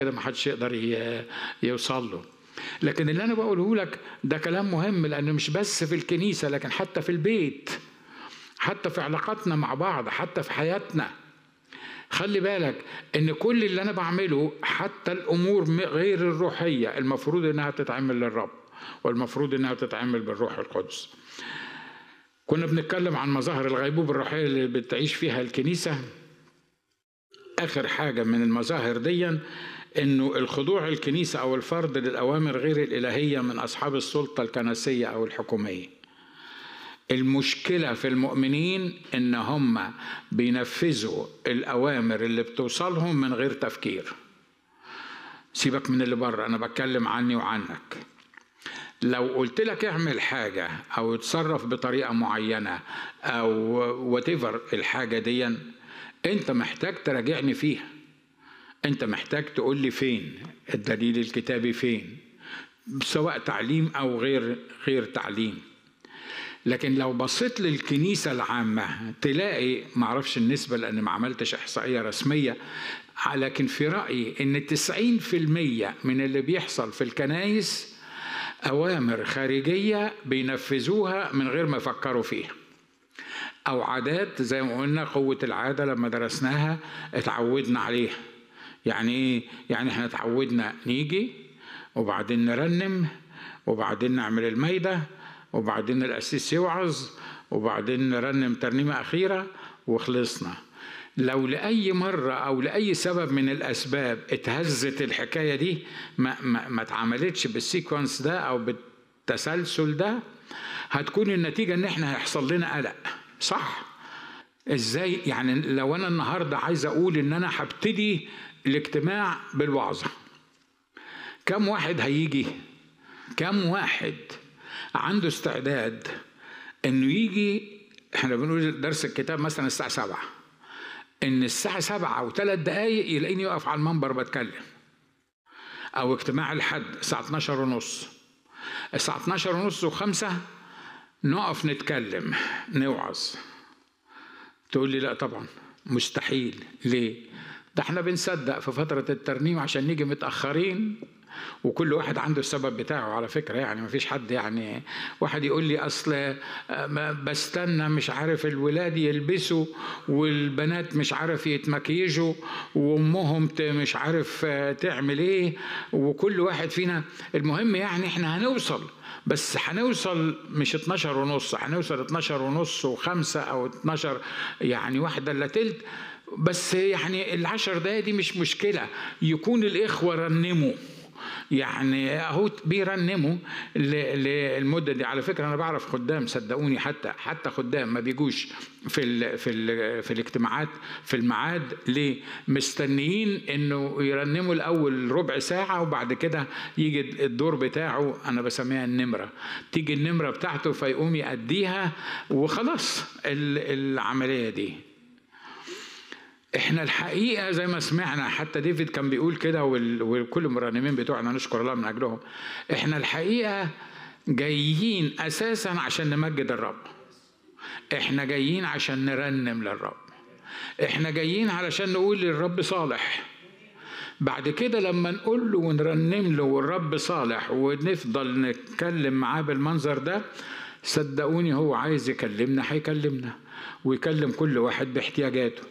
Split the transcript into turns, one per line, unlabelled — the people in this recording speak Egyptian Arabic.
كده ما حدش يقدر ي- يوصل له لكن اللي انا بقوله لك ده كلام مهم لانه مش بس في الكنيسه لكن حتى في البيت حتى في علاقاتنا مع بعض حتى في حياتنا خلي بالك ان كل اللي انا بعمله حتى الامور م- غير الروحيه المفروض انها تتعمل للرب والمفروض انها تتعمل بالروح القدس كنا بنتكلم عن مظاهر الغيبوبه الروحيه اللي بتعيش فيها الكنيسه اخر حاجه من المظاهر دي انه الخضوع الكنيسه او الفرد للاوامر غير الالهيه من اصحاب السلطه الكنسيه او الحكوميه المشكله في المؤمنين ان هم بينفذوا الاوامر اللي بتوصلهم من غير تفكير سيبك من اللي بره انا بتكلم عني وعنك لو قلت لك اعمل حاجة أو اتصرف بطريقة معينة أو واتيفر الحاجة دي أنت محتاج تراجعني فيها أنت محتاج تقول لي فين الدليل الكتابي فين سواء تعليم أو غير غير تعليم لكن لو بصيت للكنيسة العامة تلاقي معرفش النسبة لأن ما عملتش إحصائية رسمية لكن في رأيي إن 90% من اللي بيحصل في الكنايس أوامر خارجية بينفذوها من غير ما يفكروا فيها أو عادات زي ما قلنا قوة العادة لما درسناها اتعودنا عليها يعني إيه؟ يعني إحنا اتعودنا نيجي وبعدين نرنم وبعدين نعمل المايدة وبعدين القسيس يوعظ وبعدين نرنم ترنيمة أخيرة وخلصنا لو لأي مرة أو لأي سبب من الأسباب اتهزت الحكاية دي ما, ما, ما اتعملتش بالسيكونس ده أو بالتسلسل ده هتكون النتيجة إن إحنا هيحصل لنا قلق صح؟ إزاي يعني لو أنا النهاردة عايز أقول إن أنا هبتدي الاجتماع بالوعظة كم واحد هيجي؟ كم واحد عنده استعداد إنه يجي إحنا بنقول درس الكتاب مثلا الساعة سبعة ان الساعة سبعة وثلاث دقايق يلاقيني واقف على المنبر بتكلم او اجتماع الحد الساعة 12 ونص الساعة 12 ونص وخمسة نقف نتكلم نوعظ تقول لي لا طبعا مستحيل ليه ده احنا بنصدق في فترة الترنيم عشان نيجي متأخرين وكل واحد عنده السبب بتاعه على فكرة يعني ما فيش حد يعني واحد يقول لي أصل بستنى مش عارف الولاد يلبسوا والبنات مش عارف يتمكيجوا وأمهم مش عارف تعمل إيه وكل واحد فينا المهم يعني إحنا هنوصل بس هنوصل مش 12 ونص هنوصل 12 ونص وخمسة أو 12 يعني واحدة إلا تلت بس يعني العشر دقايق دي مش مشكلة يكون الإخوة رنموا يعني اهو بيرنموا للمده دي على فكره انا بعرف خدام صدقوني حتى حتى خدام ما بيجوش في ال في ال في الاجتماعات في الميعاد ليه مستنيين انه يرنموا الاول ربع ساعه وبعد كده يجي الدور بتاعه انا بسميها النمره تيجي النمره بتاعته فيقوم يأديها وخلاص العمليه دي احنا الحقيقه زي ما سمعنا حتى ديفيد كان بيقول كده وكل المرنمين بتوعنا نشكر الله من اجلهم احنا الحقيقه جايين اساسا عشان نمجد الرب احنا جايين عشان نرنم للرب احنا جايين علشان نقول للرب صالح بعد كده لما نقول له ونرنم له والرب صالح ونفضل نتكلم معاه بالمنظر ده صدقوني هو عايز يكلمنا هيكلمنا ويكلم كل واحد باحتياجاته